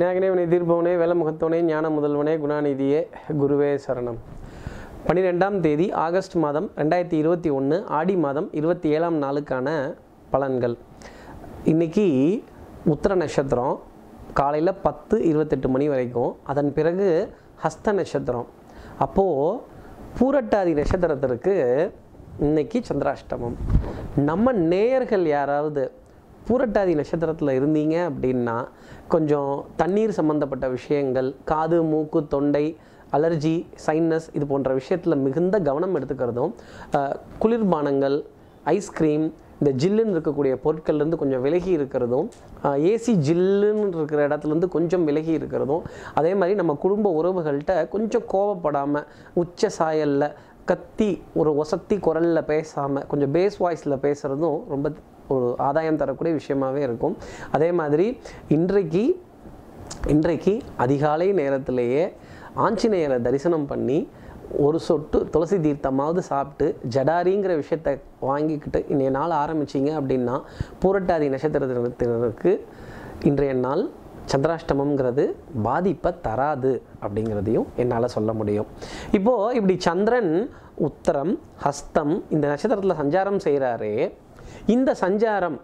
விநாயகனே வினை தீர்ப்பவனே வேலமுகத்தவனே ஞான முதல்வனே குணாநிதியே குருவே சரணம் பன்னிரெண்டாம் தேதி ஆகஸ்ட் மாதம் ரெண்டாயிரத்தி இருபத்தி ஒன்று ஆடி மாதம் இருபத்தி ஏழாம் நாளுக்கான பலன்கள் இன்னைக்கு உத்திர நட்சத்திரம் காலையில் பத்து இருபத்தெட்டு மணி வரைக்கும் அதன் பிறகு ஹஸ்த நட்சத்திரம் அப்போது பூரட்டாதி நட்சத்திரத்திற்கு இன்னைக்கு சந்திராஷ்டமம் நம்ம நேயர்கள் யாராவது பூரட்டாதி நட்சத்திரத்தில் இருந்தீங்க அப்படின்னா கொஞ்சம் தண்ணீர் சம்மந்தப்பட்ட விஷயங்கள் காது மூக்கு தொண்டை அலர்ஜி சைனஸ் இது போன்ற விஷயத்தில் மிகுந்த கவனம் எடுத்துக்கிறதும் அஹ், குளிர்பானங்கள் ஐஸ்கிரீம் இந்த ஜில்லுன்னு இருக்கக்கூடிய பொருட்கள்லேருந்து கொஞ்சம் விலகி இருக்கிறதும் ஏசி ஜில்லுன்னு இருக்கிற இடத்துலேருந்து கொஞ்சம் விலகி இருக்கிறதும் அதே மாதிரி நம்ம குடும்ப உறவுகள்கிட்ட கொஞ்சம் கோவப்படாமல் உச்ச சாயலில் கத்தி ஒரு ஒசத்தி குரலில் பேசாமல் கொஞ்சம் பேஸ் வாய்ஸில் பேசுகிறதும் ரொம்ப ஒரு ஆதாயம் தரக்கூடிய விஷயமாவே இருக்கும் அதே மாதிரி இன்றைக்கு இன்றைக்கு அதிகாலை நேரத்திலேயே ஆஞ்சநேயரை தரிசனம் பண்ணி ஒரு சொட்டு துளசி தீர்த்தமாவது சாப்பிட்டு ஜடாரிங்கிற விஷயத்தை வாங்கிக்கிட்டு இன்றைய நாள் ஆரம்பிச்சிங்க அப்படின்னா பூரட்டாதி நட்சத்திரத்தினருக்கு இன்றைய நாள் சந்திராஷ்டமம்ங்கிறது பாதிப்பை தராது அப்படிங்கிறதையும் என்னால் சொல்ல முடியும் இப்போது இப்படி சந்திரன் உத்தரம் ஹஸ்தம் இந்த நட்சத்திரத்தில் சஞ்சாரம் செய்கிறாரே இந்த சஞ்சாரம்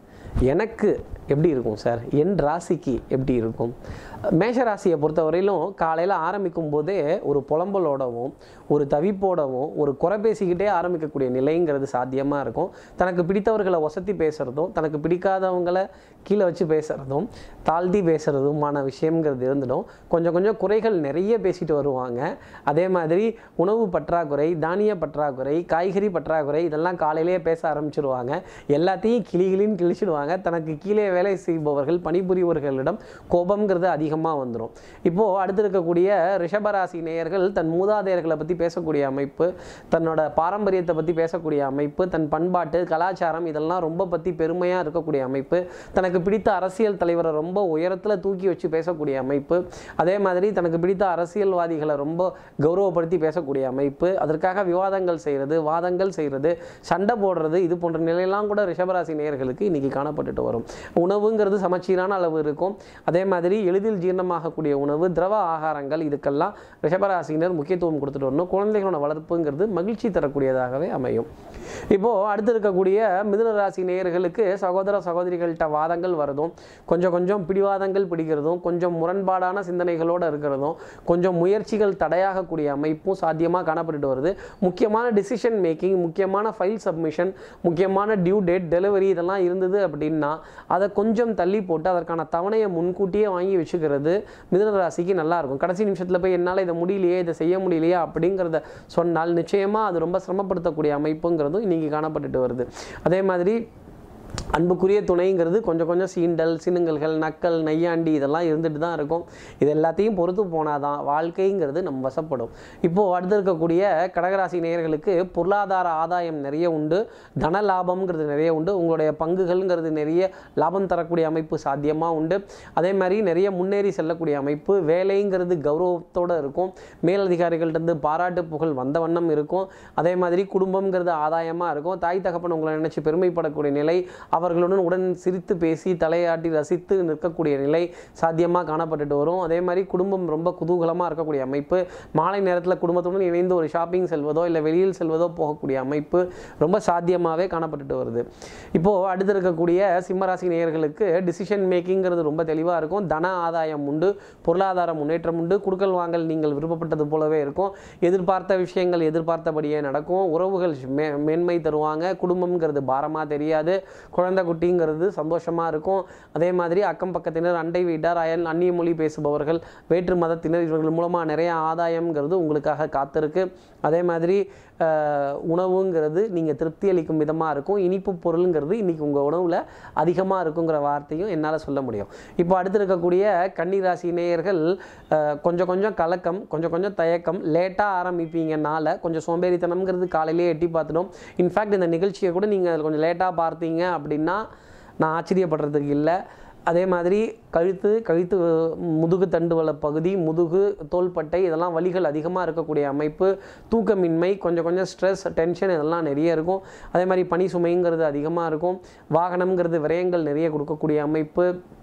எனக்கு எப்படி இருக்கும் சார் என் ராசிக்கு எப்படி இருக்கும் மேஷ ராசியை பொறுத்தவரையிலும் காலையில் ஆரம்பிக்கும் போதே ஒரு புலம்பலோடவும் ஒரு தவிப்போடவும் ஒரு குறை பேசிக்கிட்டே ஆரம்பிக்கக்கூடிய நிலைங்கிறது சாத்தியமாக இருக்கும் தனக்கு பிடித்தவர்களை ஒசத்தி பேசுகிறதும் தனக்கு பிடிக்காதவங்களை கீழே வச்சு பேசுகிறதும் தாழ்த்தி பேசுகிறதுமான விஷயங்கிறது இருந்துடும் கொஞ்சம் கொஞ்சம் குறைகள் நிறைய பேசிட்டு வருவாங்க அதே மாதிரி உணவு பற்றாக்குறை தானிய பற்றாக்குறை காய்கறி பற்றாக்குறை இதெல்லாம் காலையிலேயே பேச ஆரம்பிச்சிருவாங்க எல்லாத்தையும் கிளி கிளின்னு கிழிச்சிடுவாங்க தனக்கு கீழே வேலை செய்பவர்கள் பணிபுரிபவர்களிடம் கோபம்ங்கிறது அதிகமாக வந்துடும் இப்போது அடுத்து இருக்கக்கூடிய ரிஷபராசி நேயர்கள் தன் மூதாதையர்களை பற்றி பேசக்கூடிய அமைப்பு தன்னோட பாரம்பரியத்தை பற்றி பேசக்கூடிய அமைப்பு தன் பண்பாட்டு கலாச்சாரம் இதெல்லாம் ரொம்ப பற்றி பெருமையாக இருக்கக்கூடிய அமைப்பு தனக்கு பிடித்த அரசியல் தலைவரை ரொம்ப உயரத்தில் தூக்கி வச்சு பேசக்கூடிய அமைப்பு அதே மாதிரி தனக்கு பிடித்த அரசியல்வாதிகளை ரொம்ப கௌரவப்படுத்தி பேசக்கூடிய அமைப்பு அதற்காக விவாதங்கள் செய்கிறது வாதங்கள் செய்கிறது சண்டை போடுறது இது போன்ற நிலையெல்லாம் கூட ரிஷபராசி நேயர்களுக்கு இன்னைக்கு காணப்பட்டுட்டு வரும் உணவுங்கிறது சமச்சீரான அளவு இருக்கும் அதே மாதிரி எளிதில் ஜீரணமாகக்கூடிய உணவு திரவ ஆகாரங்கள் இதுக்கெல்லாம் ரிஷபராசினர் முக்கியத்துவம் கொடுத்துட்டு வரணும் குழந்தைகளோட வளர்ப்புங்கிறது மகிழ்ச்சி தரக்கூடியதாகவே அமையும் இப்போது அடுத்து இருக்கக்கூடிய மிதுன ராசி நேயர்களுக்கு சகோதர சகோதரிகள்கிட்ட வாதங்கள் வரதும் கொஞ்சம் கொஞ்சம் பிடிவாதங்கள் பிடிக்கிறதும் கொஞ்சம் முரண்பாடான சிந்தனைகளோடு இருக்கிறதும் கொஞ்சம் முயற்சிகள் தடையாகக்கூடிய அமைப்பும் சாத்தியமாக காணப்பட்டுட்டு வருது முக்கியமான டிசிஷன் மேக்கிங் முக்கியமான ஃபைல் சப்மிஷன் முக்கியமான டியூ டேட் டெலிவரி இதெல்லாம் இருந்தது அப்படின்னா அதை கொஞ்சம் தள்ளி போட்டு அதற்கான தவணையை முன்கூட்டியே வாங்கி வச்சுக்கிறது மிதுன ராசிக்கு நல்லா இருக்கும் கடைசி நிமிஷத்தில் போய் என்னால் இதை முடியலையே இதை செய்ய முடியலையே அப்படிங்கிறத சொன்னால் நிச்சயமாக அது ரொம்ப சிரமப்படுத்தக்கூடிய அமைப்புங்கிறதும் இன்னைக்கு காணப்பட்டுட்டு வருது அதே மாதிரி அன்புக்குரிய துணைங்கிறது கொஞ்சம் கொஞ்சம் சீண்டல் சினுங்கல்கள் நக்கல் நையாண்டி இதெல்லாம் இருந்துட்டு தான் இருக்கும் இது எல்லாத்தையும் பொறுத்து போனால் தான் வாழ்க்கைங்கிறது நம்ம வசப்படும் இப்போது அடுத்து இருக்கக்கூடிய கடகராசி நேயர்களுக்கு பொருளாதார ஆதாயம் நிறைய உண்டு தன லாபம்ங்கிறது நிறைய உண்டு உங்களுடைய பங்குகள்ங்கிறது நிறைய லாபம் தரக்கூடிய அமைப்பு சாத்தியமாக உண்டு அதே மாதிரி நிறைய முன்னேறி செல்லக்கூடிய அமைப்பு வேலைங்கிறது கௌரவத்தோடு இருக்கும் மேலதிகாரிகள்கிட்ட பாராட்டு புகழ் வந்த வண்ணம் இருக்கும் அதே மாதிரி குடும்பம்ங்கிறது ஆதாயமாக இருக்கும் தாய் தகப்பன் உங்களை நினச்சி பெருமைப்படக்கூடிய நிலை அவர்களுடன் உடன் சிரித்து பேசி தலையாட்டி ரசித்து நிற்கக்கூடிய நிலை சாத்தியமாக காணப்பட்டுட்டு வரும் அதே மாதிரி குடும்பம் ரொம்ப குதூகலமாக இருக்கக்கூடிய அமைப்பு மாலை நேரத்தில் குடும்பத்துடன் இணைந்து ஒரு ஷாப்பிங் செல்வதோ இல்லை வெளியில் செல்வதோ போகக்கூடிய அமைப்பு ரொம்ப சாத்தியமாகவே காணப்பட்டுட்டு வருது இப்போது அடுத்து இருக்கக்கூடிய சிம்மராசி நேயர்களுக்கு டிசிஷன் மேக்கிங்கிறது ரொம்ப தெளிவாக இருக்கும் தன ஆதாயம் உண்டு பொருளாதார முன்னேற்றம் உண்டு குடுக்கல் வாங்கல் நீங்கள் விருப்பப்பட்டது போலவே இருக்கும் எதிர்பார்த்த விஷயங்கள் எதிர்பார்த்தபடியே நடக்கும் உறவுகள் மே மேன்மை தருவாங்க குடும்பம்ங்கிறது பாரமாக தெரியாது குழந்தை குட்டிங்கிறது சந்தோஷமாக இருக்கும் அதே மாதிரி அக்கம் பக்கத்தினர் அண்டை வீட்டார் அயல் அந்நிய மொழி பேசுபவர்கள் வேற்று மதத்தினர் இவர்கள் மூலமாக நிறைய ஆதாயம்ங்கிறது உங்களுக்காக காத்திருக்கு அதே மாதிரி ஆஹ், உணவுங்கிறது நீங்கள் திருப்தி அளிக்கும் விதமாக இருக்கும் இனிப்பு பொருளுங்கிறது இன்றைக்கி உங்கள் உணவில் அதிகமாக இருக்குங்கிற வார்த்தையும் என்னால் சொல்ல முடியும் இப்போ அடுத்து இருக்கக்கூடிய கன்னிராசி நேயர்கள் ஆஹ், கொஞ்சம் கொஞ்சம் கலக்கம் கொஞ்சம் கொஞ்சம் தயக்கம் லேட்டாக ஆரம்பிப்பீங்கனால கொஞ்சம் சோம்பேறித்தனம்ங்கிறது காலையிலேயே எட்டி பார்த்துடும் இன்ஃபேக்ட் இந்த நிகழ்ச்சியை கூட நீங்கள் கொஞ்சம் லேட்டாக பார்த்தீங்க அப்படின்னா நான் ஆச்சரியப்படுறதுக்கு இல்லை அதே மாதிரி கழுத்து கழுத்து முதுகு தண்டுவள பகுதி முதுகு தோள்பட்டை இதெல்லாம் வலிகள் அதிகமாக இருக்கக்கூடிய அமைப்பு தூக்கமின்மை கொஞ்சம் கொஞ்சம் ஸ்ட்ரெஸ் டென்ஷன் இதெல்லாம் நிறைய இருக்கும் அதே மாதிரி பனி சுமைங்கிறது அதிகமாக இருக்கும் வாகனம்ங்கிறது விரயங்கள் நிறைய கொடுக்கக்கூடிய அமைப்பு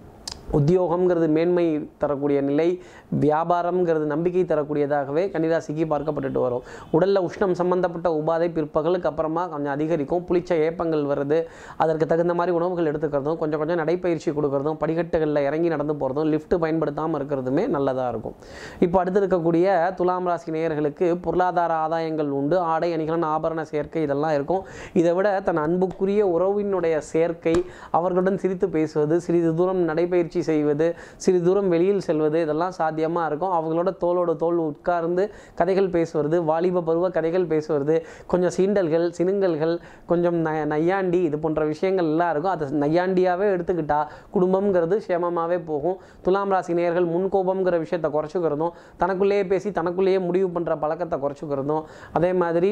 உத்தியோகம்ங்கிறது மேன்மை தரக்கூடிய நிலை வியாபாரம்ங்கிறது நம்பிக்கை தரக்கூடியதாகவே கன்னிராசிக்கு பார்க்கப்பட்டுட்டு வரும் உடலில் உஷ்ணம் சம்பந்தப்பட்ட உபாதை பிற்பகலுக்கு அப்புறமா கொஞ்சம் அதிகரிக்கும் புளிச்ச ஏப்பங்கள் வருது அதற்கு தகுந்த மாதிரி உணவுகள் எடுத்துக்கிறதும் கொஞ்சம் கொஞ்சம் நடைப்பயிற்சி கொடுக்கறதும் படிக்கட்டுகளில் இறங்கி நடந்து போகிறதும் லிஃப்ட் பயன்படுத்தாமல் இருக்கிறதுமே நல்லதாக இருக்கும் இப்போ அடுத்து இருக்கக்கூடிய துலாம் ராசி நேயர்களுக்கு பொருளாதார ஆதாயங்கள் உண்டு ஆடை அணிகலன் ஆபரண சேர்க்கை இதெல்லாம் இருக்கும் இதை விட தன் அன்புக்குரிய உறவினுடைய சேர்க்கை அவர்களுடன் சிரித்து பேசுவது சிறிது தூரம் நடைபயிற்சி செய்வது சிறிது தூரம் வெளியில் செல்வது இதெல்லாம் சாத்தியமாக இருக்கும் அவங்களோட தோளோட தோல் உட்கார்ந்து கதைகள் பேசுவது வாலிப பருவ கதைகள் பேசுவது கொஞ்சம் சீண்டல்கள் சினுங்கல்கள் கொஞ்சம் ந நையாண்டி இது போன்ற விஷயங்கள் எல்லாம் இருக்கும் அதை நையாண்டியாகவே எடுத்துக்கிட்டா குடும்பம்ங்கிறது சேமமாகவே போகும் துலாம் ராசி நேயர்கள் முன்கோபம்ங்கிற விஷயத்தை குறைச்சிக்கிறதும் தனக்குள்ளேயே பேசி தனக்குள்ளேயே முடிவு பண்ணுற பழக்கத்தை குறைச்சிக்கிறதும் அதே மாதிரி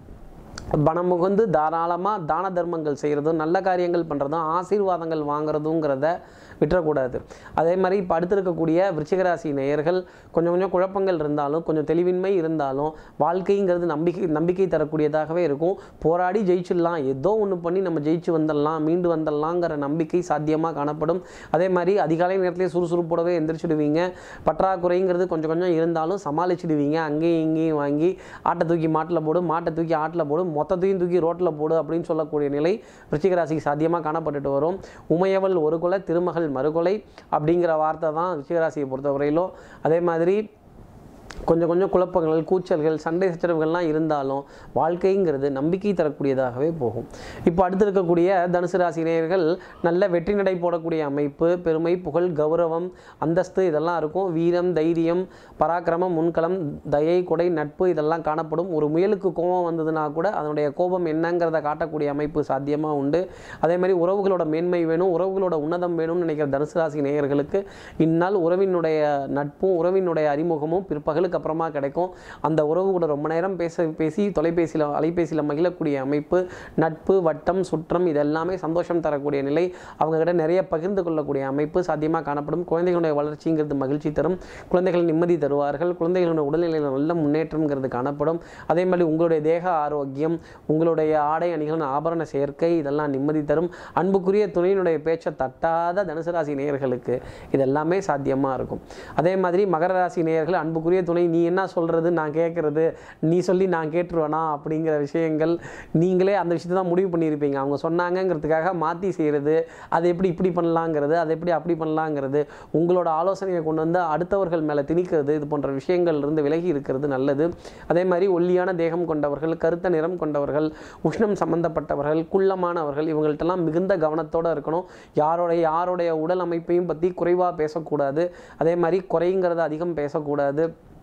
பணம் முகந்து தாராளமாக தான தர்மங்கள் செய்கிறதும் நல்ல காரியங்கள் பண்ணுறதும் ஆசீர்வாதங்கள் வாங்குறதுங்கிறத விட்டுறக்கூடாது அதே மாதிரி இப்போ அடுத்து இருக்கக்கூடிய விருச்சிகராசி நேயர்கள் கொஞ்சம் கொஞ்சம் குழப்பங்கள் இருந்தாலும் கொஞ்சம் தெளிவின்மை இருந்தாலும் வாழ்க்கைங்கிறது நம்பிக்கை நம்பிக்கை தரக்கூடியதாகவே இருக்கும் போராடி ஜெயிச்சிடலாம் ஏதோ ஒன்று பண்ணி நம்ம ஜெயிச்சு வந்துடலாம் மீண்டு வந்துடலாங்கிற நம்பிக்கை சாத்தியமாக காணப்படும் அதே மாதிரி அதிகாலை நேரத்திலே சுறுசுறுப்போடவே எந்திரிச்சிடுவீங்க பற்றாக்குறைங்கிறது கொஞ்சம் கொஞ்சம் இருந்தாலும் சமாளிச்சிடுவீங்க அங்கேயும் இங்கேயும் வாங்கி ஆட்டை தூக்கி மாட்டில் போடு மாட்டை தூக்கி ஆட்டில் போடு மொத்தத்தையும் தூக்கி ரோட்டில் போடு அப்படின்னு சொல்லக்கூடிய நிலை விருச்சிக ராசிக்கு சாத்தியமாக காணப்பட்டுட்டு வரும் உமையவள் ஒரு கொலை திருமகள் மறுகொலை அப்படிங்கிற வார்த்தை தான் விருச்சிகராசியை பொறுத்தவரையிலும் அதே மாதிரி கொஞ்சம் கொஞ்சம் குழப்பங்கள் கூச்சல்கள் சண்டை சச்சரவுகள்லாம் இருந்தாலும் வாழ்க்கைங்கிறது நம்பிக்கை தரக்கூடியதாகவே போகும் இப்போ அடுத்து இருக்கக்கூடிய தனுசு ராசி நேயர்கள் நல்ல வெற்றி நடை போடக்கூடிய அமைப்பு பெருமை புகழ் கௌரவம் அந்தஸ்து இதெல்லாம் இருக்கும் வீரம் தைரியம் பராக்கிரமம் முன்களம் தயை கொடை நட்பு இதெல்லாம் காணப்படும் ஒரு முயலுக்கு கோபம் வந்ததுன்னா கூட அதனுடைய கோபம் என்னங்கிறத காட்டக்கூடிய அமைப்பு சாத்தியமாக உண்டு அதே மாதிரி உறவுகளோட மேன்மை வேணும் உறவுகளோட உன்னதம் வேணும்னு நினைக்கிற தனுசு ராசி நேயர்களுக்கு இந்நாள் உறவினுடைய நட்பும் உறவினுடைய அறிமுகமும் பிற்பகலுக்கு அப்புறமா கிடைக்கும் அந்த உறவு கூட ரொம்ப நேரம் பேச பேசி தொலைபேசியில் அலைபேசியில் மகிழக்கூடிய அமைப்பு நட்பு வட்டம் சுற்றம் இதெல்லாமே சந்தோஷம் தரக்கூடிய நிலை அவங்க கிட்ட நிறைய பகிர்ந்து கொள்ளக்கூடிய அமைப்பு சாத்தியமாக காணப்படும் குழந்தைகளுடைய வளர்ச்சிங்கிறது மகிழ்ச்சி தரும் குழந்தைகள் நிம்மதி தருவார்கள் குழந்தைகளுடைய உடல்நிலையில் நல்ல முன்னேற்றம்ங்கிறது காணப்படும் அதே மாதிரி உங்களுடைய தேக ஆரோக்கியம் உங்களுடைய ஆடை அணிகள் ஆபரண சேர்க்கை இதெல்லாம் நிம்மதி தரும் அன்புக்குரிய துணையினுடைய பேச்சை தட்டாத தனுசு ராசி நேயர்களுக்கு இதெல்லாமே சாத்தியமாக இருக்கும் அதே மாதிரி மகர ராசி நேயர்கள் அன்புக்குரிய துணை நீ என்ன சொல்கிறது நான் கேட்குறது நீ சொல்லி நான் கேட்டுருவேனா அப்படிங்கிற விஷயங்கள் நீங்களே அந்த விஷயத்தை தான் முடிவு பண்ணியிருப்பீங்க அவங்க சொன்னாங்கங்கிறதுக்காக மாற்றி செய்கிறது அதை எப்படி இப்படி பண்ணலாங்கிறது அதை எப்படி அப்படி பண்ணலாங்கிறது உங்களோட ஆலோசனையை கொண்டு வந்து அடுத்தவர்கள் மேலே திணிக்கிறது இது போன்ற விஷயங்கள் இருந்து விலகி இருக்கிறது நல்லது அதே மாதிரி ஒல்லியான தேகம் கொண்டவர்கள் கருத்த நிறம் கொண்டவர்கள் உஷ்ணம் சம்பந்தப்பட்டவர்கள் குள்ளமானவர்கள் இவங்கள்ட்டெல்லாம் மிகுந்த கவனத்தோடு இருக்கணும் யாரோடைய யாருடைய உடல் அமைப்பையும் பற்றி குறைவாக பேசக்கூடாது அதே மாதிரி குறைங்கிறத அதிகம் பேசக்கூடாது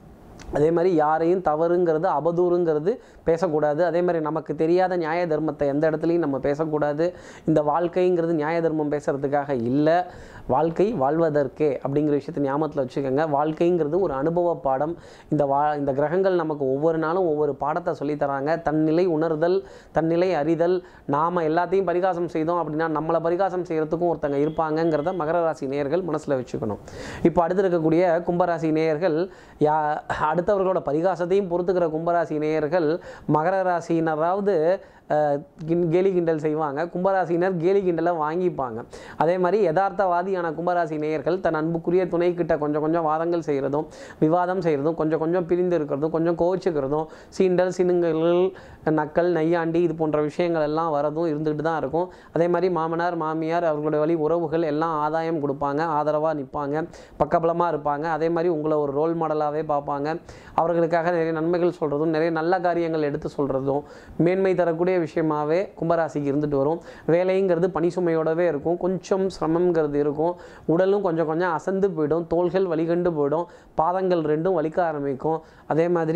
அதே மாதிரி யாரையும் தவறுங்கிறது அவதூறுங்கிறது பேசக்கூடாது அதே மாதிரி நமக்கு தெரியாத நியாய தர்மத்தை எந்த இடத்துலையும் நம்ம பேசக்கூடாது இந்த வாழ்க்கைங்கிறது நியாய தர்மம் பேசுகிறதுக்காக இல்லை வாழ்க்கை வாழ்வதற்கே அப்படிங்கிற விஷயத்தை ஞாபகத்தில் வச்சுக்கோங்க வாழ்க்கைங்கிறது ஒரு அனுபவ பாடம் இந்த வா இந்த கிரகங்கள் நமக்கு ஒவ்வொரு நாளும் ஒவ்வொரு பாடத்தை சொல்லித் தராங்க தன்னிலை உணர்தல் தன்னிலை அறிதல் நாம் எல்லாத்தையும் பரிகாசம் செய்தோம் அப்படின்னா நம்மளை பரிகாசம் செய்கிறதுக்கும் ஒருத்தங்க இருப்பாங்கங்கிறத மகர ராசி நேயர்கள் மனசில் வச்சுக்கணும் இப்போ அடுத்து இருக்கக்கூடிய கும்பராசி நேயர்கள் யா அடுத்தவர்களோட பரிகாசத்தையும் பொறுத்துக்கிற கும்பராசி நேயர்கள் மகர ராசியினராவது அஹ், கின்- கேலி கிண்டல் செய்வாங்க கும்பராசினர் கேலி கிண்டலை வாங்கிப்பாங்க அதே மாதிரி யதார்த்தவாதியான கும்பராசி நேயர்கள் தன் அன்புக்குரிய துணை கிட்ட கொஞ்சம் கொஞ்சம் வாதங்கள் செய்கிறதும் விவாதம் செய்கிறதும் கொஞ்சம் கொஞ்சம் பிரிந்து இருக்கிறதும் கொஞ்சம் கோவிச்சுக்கிறதும் சீண்டல் சினுங்கள் நக்கல் நையாண்டி இது போன்ற விஷயங்கள் எல்லாம் வரதும் இருந்துகிட்டு தான் இருக்கும் அதே மாதிரி மாமனார் மாமியார் அவர்களுடைய வழி உறவுகள் எல்லாம் ஆதாயம் கொடுப்பாங்க ஆதரவாக நிற்பாங்க பக்கபலமாக இருப்பாங்க அதே மாதிரி உங்களை ஒரு ரோல் மாடலாகவே பார்ப்பாங்க அவர்களுக்காக நிறைய நன்மைகள் சொல்கிறதும் நிறைய நல்ல காரியங்கள் எடுத்து சொல்கிறதும் மேன்மை தரக்கூடிய விஷயமாவே கும்பராசிக்கு இருந்துட்டு வரும் வேலைங்கிறது பனி சுமையோடவே இருக்கும் கொஞ்சம் சிரமங்கிறது இருக்கும் உடலும் கொஞ்சம் கொஞ்சம் அசந்து போயிடும் தோள்கள் வலிகண்டு போயிடும் பாதங்கள் ரெண்டும் வலிக்க ஆரம்பிக்கும் அதே மாதிரி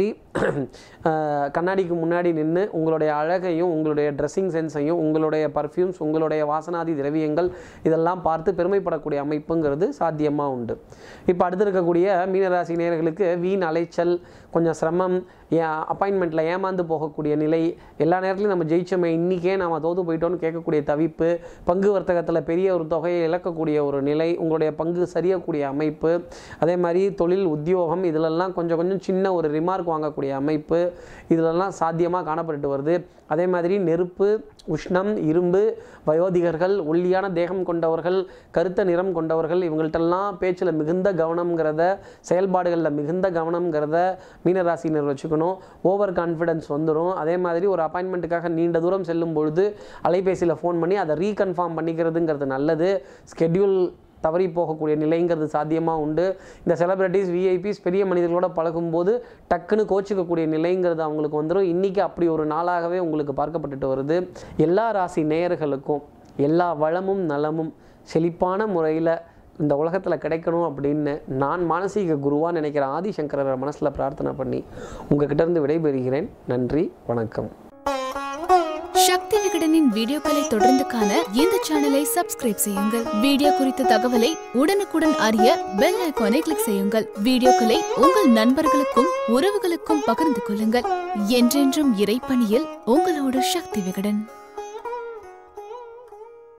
அஹ், கண்ணாடிக்கு முன்னாடி நின்று உங்களுடைய அழகையும் உங்களுடைய ட்ரெஸ்ஸிங் சென்ஸையும் உங்களுடைய பர்ஃப்யூம்ஸ் உங்களுடைய வாசனாதி திரவியங்கள் இதெல்லாம் பார்த்து பெருமைப்படக்கூடிய அமைப்புங்கிறது சாத்தியமாக உண்டு இப்போ அடுத்து இருக்கக்கூடிய மீனராசி நேயர்களுக்கு வீண் அலைச்சல் கொஞ்சம் சிரமம் அப்பாயின்மெண்ட்டில் ஏமாந்து போகக்கூடிய நிலை எல்லா நேரத்துலையும் நம்ம ஜெயிச்சோமே இன்றைக்கே நம்ம தோத்து போயிட்டோம்னு கேட்கக்கூடிய தவிப்பு பங்கு வர்த்தகத்தில் பெரிய ஒரு தொகையை இழக்கக்கூடிய ஒரு நிலை உங்களுடைய பங்கு சரியக்கூடிய அமைப்பு அதே மாதிரி தொழில் உத்தியோகம் இதிலெல்லாம் கொஞ்சம் கொஞ்சம் சின்ன ஒரு ரிமார்க் வாங்கக்கூடிய அமைப்பு இதிலெல்லாம் சாத்தியமாக காணப்பட்டு வருது அதே மாதிரி நெருப்பு உஷ்ணம் இரும்பு வயோதிகர்கள் ஒல்லியான தேகம் கொண்டவர்கள் கருத்த நிறம் கொண்டவர்கள் இவங்கள்ட்டெல்லாம் பேச்சில் மிகுந்த கவனம்ங்கிறத செயல்பாடுகளில் மிகுந்த கவனம்ங்கிறத மீனராசினர் வச்சுக்கணும் ஓவர் கான்ஃபிடன்ஸ் வந்துடும் அதே மாதிரி ஒரு அப்பாயின்மெண்ட்டுக்காக நீண்ட தூரம் செல்லும் பொழுது அலைபேசியில் ஃபோன் பண்ணி அதை ரீகன்ஃபார்ம் பண்ணிக்கிறதுங்கிறது நல்லது ஸ்கெட்யூல் தவறி போகக்கூடிய நிலைங்கிறது சாத்தியமாக உண்டு இந்த செலிபிரிட்டிஸ் விஐபிஸ் பெரிய மனிதர்களோட பழகும்போது டக்குன்னு கோச்சிக்கக்கூடிய நிலைங்கிறது அவங்களுக்கு வந்துடும் இன்றைக்கி அப்படி ஒரு நாளாகவே உங்களுக்கு பார்க்கப்பட்டுட்டு வருது எல்லா ராசி நேயர்களுக்கும் எல்லா வளமும் நலமும் செழிப்பான முறையில் இந்த உலகத்தில் கிடைக்கணும் அப்படின்னு நான் மானசீக குருவாக நினைக்கிற ஆதிசங்கரரை மனசில் பிரார்த்தனை பண்ணி உங்ககிட்ட இருந்து விடைபெறுகிறேன் நன்றி வணக்கம் சக்தி விகடனின் வீடியோக்களை தொடர்ந்து காண இந்த சேனலை சப்ஸ்கிரைப் செய்யுங்கள் வீடியோ குறித்த தகவலை உடனுக்குடன் அறிய பெல் ஐகானை கிளிக் செய்யுங்கள் வீடியோக்களை உங்கள் நண்பர்களுக்கும் உறவுகளுக்கும் பகிர்ந்து கொள்ளுங்கள் என்றென்றும் இறைப்பணியில் உங்களோடு சக்தி விகடன்